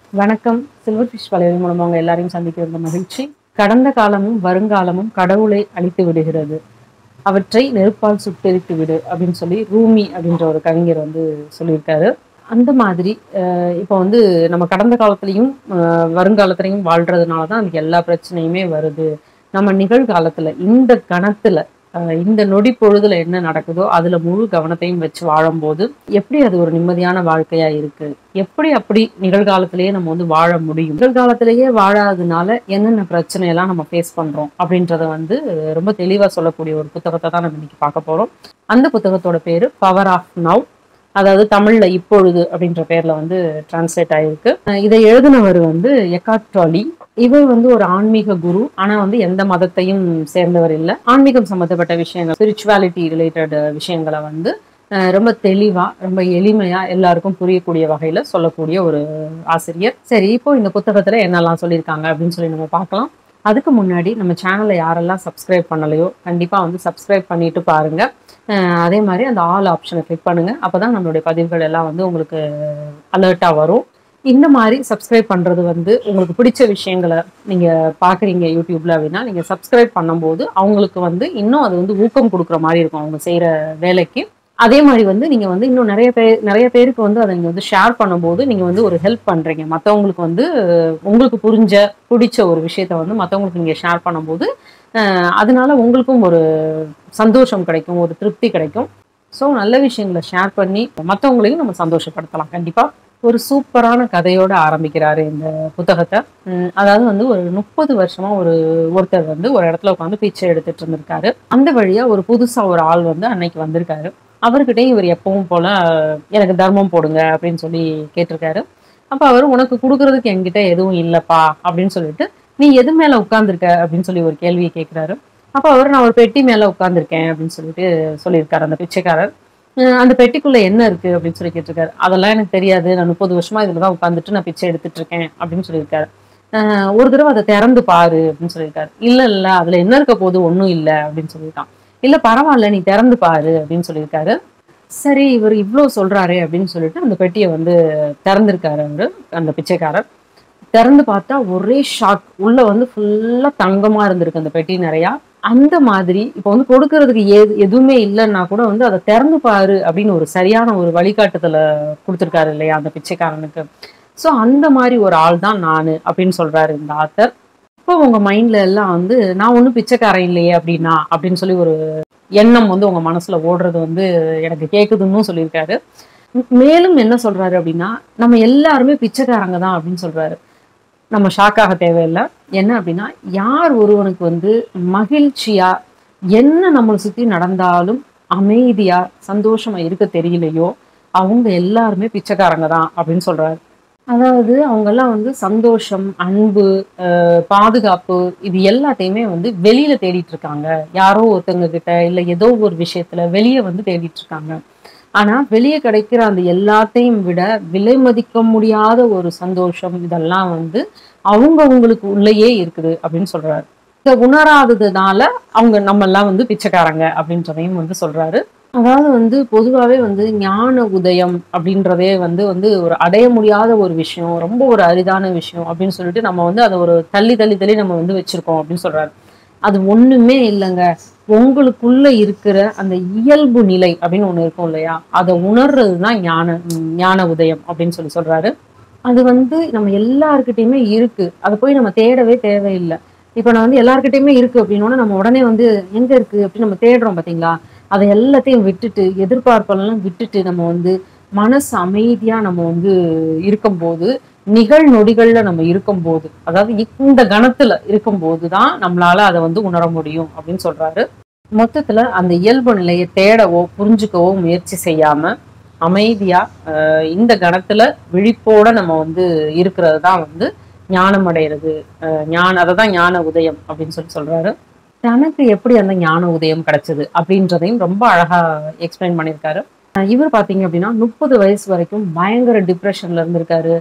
வணக்கம் silver fish வலையல் மூலமாக உங்க எல்லாரையும் சந்திக்கிறது மகிழ்ச்சி கடந்த காலமும் வருங்காலமும் கடவுளை அழித்து விடுகிறது அவற்றை நெருப்பால் சுட்டெரித்து விடு அப்படின்னு சொல்லி ரூமி அப்படின்ற ஒரு கவிஞர் வந்து சொல்லியிருக்காரு அந்த மாதிரி அஹ், இப்போ வந்து நம்ம கடந்த காலத்துலேயும் வருங்காலத்துலையும் வாழ்றதுனால தான் அதுக்கு எல்லா பிரச்சனையுமே வருது நம்ம நிகழ்காலத்துல இந்த கணத்துல அஹ், இந்த நொடி பொழுதுல என்ன நடக்குதோ அதுல முழு கவனத்தையும் வச்சு வாழும்போது எப்படி அது ஒரு நிம்மதியான வாழ்க்கையா இருக்கு எப்படி அப்படி நிகழ்காலத்திலேயே நம்ம வந்து வாழ முடியும் நிகழ்காலத்திலேயே வாழாததுனால என்னென்ன பிரச்சனை எல்லாம் நம்ம ஃபேஸ் பண்றோம் அப்படின்றத வந்து ரொம்ப தெளிவா சொல்லக்கூடிய ஒரு புத்தகத்தை தான் நம்ம இன்னைக்கு பார்க்க போறோம் அந்த புத்தகத்தோட பேரு பவர் ஆஃப் நவ் அதாவது தமிழ்ல இப்பொழுது அப்படின்ற பேர்ல வந்து டிரான்ஸ்லேட் ஆயிருக்கு அஹ் இதை எழுதினவர் வந்து எக்காட் ட்ராலி இவர் வந்து ஒரு ஆன்மீக குரு ஆனா வந்து எந்த மதத்தையும் சேர்ந்தவர் இல்லை ஆன்மீகம் சம்பந்தப்பட்ட விஷயங்கள் ஸ்பிரிச்சுவாலிட்டி ரிலேட்டட் விஷயங்களை வந்து அஹ் ரொம்ப தெளிவா ரொம்ப எளிமையா எல்லாருக்கும் புரியக்கூடிய வகையில சொல்லக்கூடிய ஒரு ஆசிரியர் சரி இப்போ இந்த புத்தகத்துல என்னெல்லாம் சொல்லியிருக்காங்க அப்படின்னு சொல்லி நம்ம பார்க்கலாம் அதுக்கு முன்னாடி நம்ம சேனலை யாரெல்லாம் சப்ஸ்கிரைப் பண்ணலையோ கண்டிப்பா வந்து சப்ஸ்கிரைப் பண்ணிட்டு பாருங்க அஹ் அதே மாதிரி அந்த ஆல் ஆப்ஷனை கிளிக் பண்ணுங்க அப்பதான் நம்மளுடைய பதிவுகள் எல்லாம் வந்து உங்களுக்கு அலர்ட்டா வரும் இந்த மாதிரி சப்ஸ்கிரைப் பண்றது வந்து உங்களுக்கு பிடிச்ச விஷயங்களை நீங்க பாக்குறீங்க யூடியூப்ல அப்படின்னா நீங்க சப்ஸ்கிரைப் பண்ணும்போது அவங்களுக்கு வந்து இன்னும் அது வந்து ஊக்கம் கொடுக்குற மாதிரி இருக்கும் அவங்க செய்யற வேலைக்கு அதே மாதிரி வந்து நீங்க வந்து இன்னும் நிறைய பேர் நிறைய பேருக்கு வந்து அதை நீங்க வந்து ஷேர் பண்ணும்போது நீங்க வந்து ஒரு ஹெல்ப் பண்றீங்க மற்றவங்களுக்கு வந்து அஹ், உங்களுக்கு புரிஞ்ச பிடிச்ச ஒரு விஷயத்த வந்து மற்றவங்களுக்கு நீங்க ஷேர் பண்ணும்போது அஹ், அதனால உங்களுக்கும் ஒரு சந்தோஷம் கிடைக்கும் ஒரு திருப்தி கிடைக்கும் ஸோ நல்ல விஷயங்களை ஷேர் பண்ணி மற்றவங்களையும் நம்ம சந்தோஷப்படுத்தலாம் கண்டிப்பா ஒரு சூப்பரான கதையோட ஆரம்பிக்கிறாரு இந்த புத்தகத்தை உம், அதாவது வந்து ஒரு முப்பது வருஷமா ஒரு ஒருத்தர் வந்து ஒரு இடத்துல உட்காந்து பிச்சை எடுத்துட்டு இருந்திருக்காரு அந்த வழியா ஒரு புதுசா ஒரு ஆள் வந்து அன்னைக்கு வந்திருக்காரு அவர்கிட்டயும் இவர் எப்பவும் போல எனக்கு தர்மம் போடுங்க அப்படின்னு சொல்லி கேட்டிருக்காரு அப்ப அவர் உனக்கு கொடுக்கறதுக்கு என்கிட்ட எதுவும் இல்லப்பா அப்படின்னு சொல்லிட்டு நீ எது மேல உட்கார்ந்திருக்க அப்படின்னு சொல்லி ஒரு கேள்வியை கேட்கிறாரு அப்ப அவர் நான் ஒரு பெட்டி மேல உட்கார்ந்திருக்கேன் அப்படின்னு சொல்லிட்டு சொல்லியிருக்காரு அந்த பிச்சைக்காரர் அஹ் அந்த பெட்டிக்குள்ள என்ன இருக்கு அப்படின்னு சொல்லி கேட்டிருக்காரு அதெல்லாம் எனக்கு தெரியாது நான் முப்பது வருஷமா இதுல தான் உட்காந்துட்டு நான் பிச்சை எடுத்துட்டு இருக்கேன் அப்படின்னு சொல்லியிருக்காரு அஹ் ஒரு தடவை அதை திறந்து பாரு அப்படின்னு சொல்லியிருக்காரு இல்ல இல்ல அதுல என்ன இருக்க போது ஒண்ணும் இல்ல அப்படின்னு சொல்லியிருக்கான் இல்ல பரவாயில்ல நீ திறந்து பாரு அப்படின்னு சொல்லியிருக்காரு சரி இவர் இவ்வளோ சொல்றாரே அப்படின்னு சொல்லிட்டு அந்த பெட்டியை வந்து திறந்திருக்காரு அவரு அந்த பிச்சைக்காரர் திறந்து பார்த்தா ஒரே ஷாக் உள்ள வந்து ஃபுல்லா தங்கமா இருந்திருக்கு அந்த பெட்டி நிறையா அந்த மாதிரி இப்போ வந்து கொடுக்கறதுக்கு எது எதுவுமே இல்லைன்னா கூட வந்து அதை திறந்து பாரு அப்படின்னு ஒரு சரியான ஒரு வழிகாட்டுதலை கொடுத்துருக்காரு இல்லையா அந்த பிச்சைக்காரனுக்கு ஸோ அந்த மாதிரி ஒரு ஆள் தான் நான் அப்படின்னு சொல்றாரு இந்த ஆத்தர் இப்போ உங்க மைண்ட்ல எல்லாம் வந்து நான் ஒன்றும் பிச்சைக்காரன் இல்லையே அப்படின்னா அப்படின்னு சொல்லி ஒரு எண்ணம் வந்து உங்க மனசுல ஓடுறது வந்து எனக்கு கேக்குதுன்னு சொல்லியிருக்காரு ம், மேலும் என்ன சொல்றாரு அப்படின்னா நம்ம எல்லாருமே பிச்சைக்காரங்க தான் அப்படின்னு சொல்றாரு நம்ம ஷாக்காக தேவையில்லை என்ன அப்படின்னா யார் ஒருவனுக்கு வந்து மகிழ்ச்சியா என்ன நம்மளை சுத்தி நடந்தாலும் அமைதியா சந்தோஷமா இருக்க தெரியலையோ அவங்க எல்லாருமே பிச்சைக்காரங்க தான் அப்படின்னு சொல்றாரு அதாவது அவங்கெல்லாம் வந்து சந்தோஷம் அன்பு அஹ், பாதுகாப்பு இது எல்லாத்தையுமே வந்து வெளியில தேடிட்டு இருக்காங்க யாரோ ஒருத்தங்க கிட்ட இல்ல ஏதோ ஒரு விஷயத்துல வெளியே வந்து தேடிட்டு இருக்காங்க ஆனா வெளியே கிடைக்கிற அந்த எல்லாத்தையும் விட விலை மதிக்க முடியாத ஒரு சந்தோஷம் இதெல்லாம் வந்து அவங்க அவங்களுக்கு உள்ளேயே இருக்குது அப்படின்னு சொல்றாரு இதை உணராததுனால அவங்க நம்ம எல்லாம் வந்து பிச்சைக்காரங்க அப்படின்றதையும் வந்து சொல்றாரு அதாவது வந்து பொதுவாகவே வந்து ஞான உதயம் அப்படின்றதே வந்து வந்து ஒரு அடைய முடியாத ஒரு விஷயம் ரொம்ப ஒரு அரிதான விஷயம் அப்படின்னு சொல்லிட்டு நம்ம வந்து அதை ஒரு தள்ளி தள்ளி தள்ளி நம்ம வந்து வச்சிருக்கோம் அப்படின்னு சொல்றாரு அது ஒண்ணுமே இல்லைங்க உங்களுக்குள்ள இருக்கிற அந்த இயல்பு நிலை அப்படின்னு ஒண்ணு இருக்கும் இல்லையா அதை உணர்றது தான் ஞான ம், ஞான உதயம் அப்படின்னு சொல்லி சொல்றாரு அது வந்து நம்ம எல்லாருக்கிட்டையுமே இருக்கு அதை போய் நம்ம தேடவே தேவையில்லை இப்போ நான் வந்து எல்லாருக்கிட்டையுமே இருக்கு அப்படின்னோட நம்ம உடனே வந்து எங்க இருக்கு அப்படின்னு நம்ம தேடுறோம் பாத்தீங்களா அதை எல்லாத்தையும் விட்டுட்டு எதிர்பார்ப்பெல்லாம் விட்டுட்டு நம்ம வந்து மனசு அமைதியா நம்ம வந்து இருக்கும்போது நிகழ் நொடிகள்ல நம்ம இருக்கும்போது அதாவது இந்த கணத்துல இருக்கும்போது தான் நம்மளால அதை வந்து உணர முடியும் அப்படின்னு சொல்றாரு மொத்தத்துல அந்த இயல்பு நிலையை தேடவோ புரிஞ்சுக்கவோ முயற்சி செய்யாம அமைதியா ஆஹ் இந்த கணத்துல விழிப்போட நம்ம வந்து இருக்கிறது தான் வந்து ஞானம் அடைகிறது ஆஹ் ஞான அதை தான் ஞான உதயம் அப்படின்னு சொல்லி சொல்றாரு தனக்கு எப்படி அந்த ஞான உதயம் கிடைச்சது அப்படின்றதையும் ரொம்ப அழகா எக்ஸ்பிளைன் பண்ணியிருக்காரு அஹ் இவர் பாத்தீங்க அப்படின்னா முப்பது வயசு வரைக்கும் பயங்கர டிப்ரெஷன்ல இருந்திருக்காரு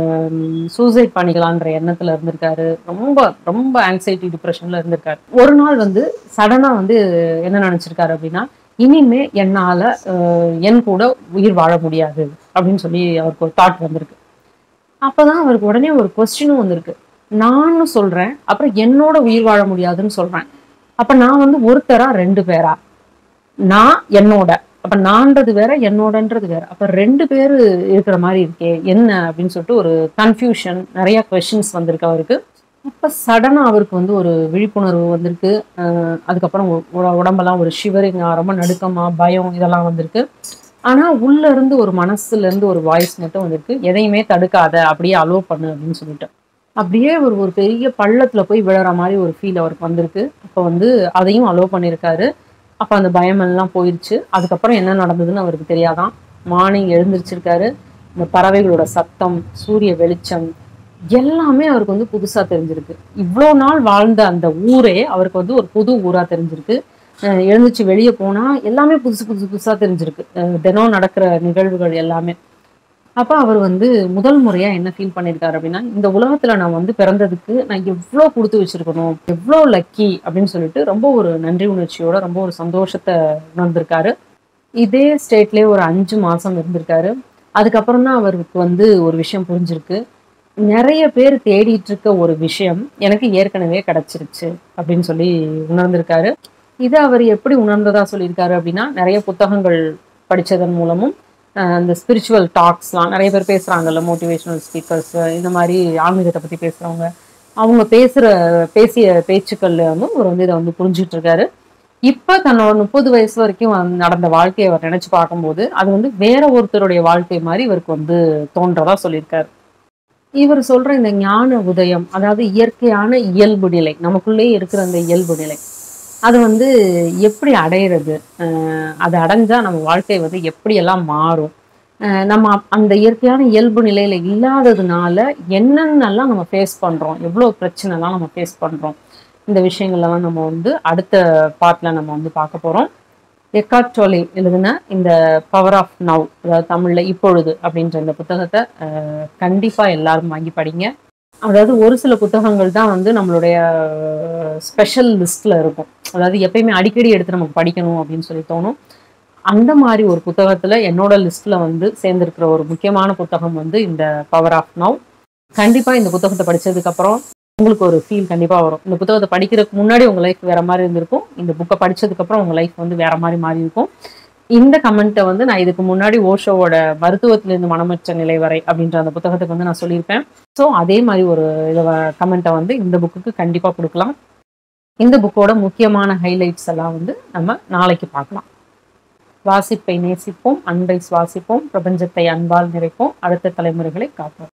சூசைட் பண்ணிக்கலான்ற எண்ணத்துல இருந்திருக்காரு ரொம்ப ரொம்ப ஆங்ஸைட்டி டிப்ரெஷன்ல இருந்திருக்காரு ஒரு நாள் வந்து சடனா வந்து என்ன நினைச்சிருக்காரு அப்படின்னா இனிமே என்னால அஹ், என் கூட உயிர் வாழ முடியாது அப்படின்னு சொல்லி அவருக்கு ஒரு தாட் வந்திருக்கு அப்பதான் அவருக்கு உடனே ஒரு கொஸ்டினும் வந்திருக்கு நானும் சொல்றேன் அப்புறம் என்னோட உயிர் வாழ முடியாதுன்னு சொல்றேன் அப்ப நான் வந்து ஒருத்தரா ரெண்டு பேரா நான் என்னோட அப்ப நான்றது வேற என்னோடன்றது வேற அப்ப ரெண்டு பேரு இருக்கிற மாதிரி இருக்கே என்ன அப்படின்னு சொல்லிட்டு ஒரு கன்ஃபியூஷன் நிறைய கொஸ்டின்ஸ் வந்திருக்கு அவருக்கு அப்ப சடனா அவருக்கு வந்து ஒரு விழிப்புணர்வு வந்திருக்கு அஹ் அதுக்கப்புறம் உ- உட- உடம்பெல்லாம் ஒரு ஷிவரிங் ரொம்ப நடுக்கமா பயம் இதெல்லாம் வந்திருக்கு ஆனா உள்ள இருந்து ஒரு மனசுல இருந்து ஒரு வாய்ஸ் மட்டும் வந்திருக்கு எதையுமே தடுக்காத அப்படியே அலோவ் பண்ணு அப்படின்னு சொல்லிட்டு அப்படியே ஒரு ஒரு பெரிய பள்ளத்துல போய் விழற மாதிரி ஒரு ஃபீல் அவருக்கு வந்திருக்கு அப்போ வந்து அதையும் அலோவ் பண்ணியிருக்காரு அப்போ அந்த பயமெல்லாம் போயிடுச்சு அதுக்கப்புறம் என்ன நடந்ததுன்னு அவருக்கு தெரியாதான் மார்னிங் எழுந்திரிச்சிருக்காரு இந்த பறவைகளோட சத்தம் சூரிய வெளிச்சம் எல்லாமே அவருக்கு வந்து புதுசா தெரிஞ்சிருக்கு இவ்வளோ நாள் வாழ்ந்த அந்த ஊரே அவருக்கு வந்து ஒரு புது ஊரா தெரிஞ்சிருக்கு அஹ் எழுந்துச்சு வெளியே போனா எல்லாமே புதுசு புதுசு புதுசா தெரிஞ்சிருக்கு அஹ் தினம் நடக்கிற நிகழ்வுகள் எல்லாமே அப்ப அவர் வந்து முதல் முறையா என்ன ஃபீல் பண்ணியிருக்காரு அப்படின்னா இந்த உலகத்துல நான் வந்து பிறந்ததுக்கு நான் எவ்வளோ கொடுத்து வச்சிருக்கணும் எவ்வளோ லக்கி அப்படின்னு சொல்லிட்டு ரொம்ப ஒரு நன்றி உணர்ச்சியோட ரொம்ப ஒரு சந்தோஷத்தை உணர்ந்திருக்காரு இதே ஸ்டேட்லயே ஒரு அஞ்சு மாசம் இருந்திருக்காரு அதுக்கப்புறம் தான் அவருக்கு வந்து ஒரு விஷயம் புரிஞ்சிருக்கு நிறைய பேர் தேடிட்டு இருக்க ஒரு விஷயம் எனக்கு ஏற்கனவே கிடைச்சிருச்சு அப்படின்னு சொல்லி உணர்ந்திருக்காரு இதை அவர் எப்படி உணர்ந்ததா சொல்லியிருக்காரு அப்படின்னா நிறைய புத்தகங்கள் படிச்சதன் மூலமும் அஹ் அந்த ஸ்பிரிச்சுவல் டாக்ஸ்லாம் நிறைய பேர் பேசுறாங்கல்ல மோட்டிவேஷனல் ஸ்பீக்கர்ஸ் இந்த மாதிரி ஆன்மீகத்தை பத்தி பேசுறவங்க அவங்க பேசுற பேசிய பேச்சுக்கள்ல வந்து அவர் வந்து இதை வந்து புரிஞ்சுட்டு இருக்காரு இப்ப தன்னோட முப்பது வயசு வரைக்கும் வந்து நடந்த வாழ்க்கையை அவர் நினைச்சு பார்க்கும்போது அது வந்து வேற ஒருத்தருடைய வாழ்க்கை மாதிரி இவருக்கு வந்து தோன்றதா சொல்லியிருக்காரு இவர் சொல்ற இந்த ஞான உதயம் அதாவது இயற்கையான இயல்பு நிலை நமக்குள்ளே இருக்கிற அந்த இயல்பு நிலை அது வந்து எப்படி அடையிறது அஹ் அது அடைஞ்சா நம்ம வாழ்க்கை வந்து எப்படியெல்லாம் மாறும் அஹ் நம்ம அப்- அந்த இயற்கையான இயல்பு நிலையில இல்லாததுனால என்னென்னலாம் நம்ம ஃபேஸ் பண்றோம் எவ்வளோ பிரச்சனைலாம் நம்ம ஃபேஸ் பண்றோம் இந்த விஷயங்கள்லாம் நம்ம வந்து அடுத்த பார்ட்ல நம்ம வந்து பார்க்க போறோம் எக்கார்ட் டோலே எழுதின இந்த பவர் ஆஃப் நவ் அதாவது தமிழ்ல இப்பொழுது அப்படின்ற இந்த புத்தகத்தை அஹ், கண்டிப்பா எல்லாரும் வாங்கி படிங்க அதாவது ஒரு சில புத்தகங்கள் தான் வந்து நம்மளுடைய ஸ்பெஷல் லிஸ்ட்ல இருக்கும் அதாவது எப்பயுமே அடிக்கடி எடுத்து நம்ம படிக்கணும் அப்படின்னு சொல்லி தோணும் அந்த மாதிரி ஒரு புத்தகத்துல என்னோட லிஸ்ட்ல வந்து சேர்ந்திருக்கிற ஒரு முக்கியமான புத்தகம் வந்து இந்த பவர் ஆஃப் நவ் கண்டிப்பா இந்த புத்தகத்தை படிச்சதுக்கு அப்புறம் உங்களுக்கு ஒரு ஃபீல் கண்டிப்பா வரும் இந்த புத்தகத்தை படிக்கிறதுக்கு முன்னாடி உங்க லைஃப் வேற மாதிரி இருந்திருக்கும் இந்த புக்கை படிச்சதுக்கு அப்புறம் உங்க லைஃப் வந்து வேற மாதிரி மாறி இருக்கும் இந்த கமெண்ட்டை வந்து நான் இதுக்கு முன்னாடி ஓஷோவோட மருத்துவத்திலிருந்து மனமற்ற நிலை வரை அப்படின்ற அந்த புத்தகத்துக்கு வந்து நான் சொல்லியிருப்பேன் ஸோ அதே மாதிரி ஒரு இதை கமெண்ட்டை வந்து இந்த புக்குக்கு கண்டிப்பா கொடுக்கலாம் இந்த புக்கோட முக்கியமான ஹைலைட்ஸ் எல்லாம் வந்து நம்ம நாளைக்கு பார்க்கலாம் வாசிப்பை நேசிப்போம் அன்பை சுவாசிப்போம் பிரபஞ்சத்தை அன்பால் நிறைப்போம் அடுத்த தலைமுறைகளை காப்போம்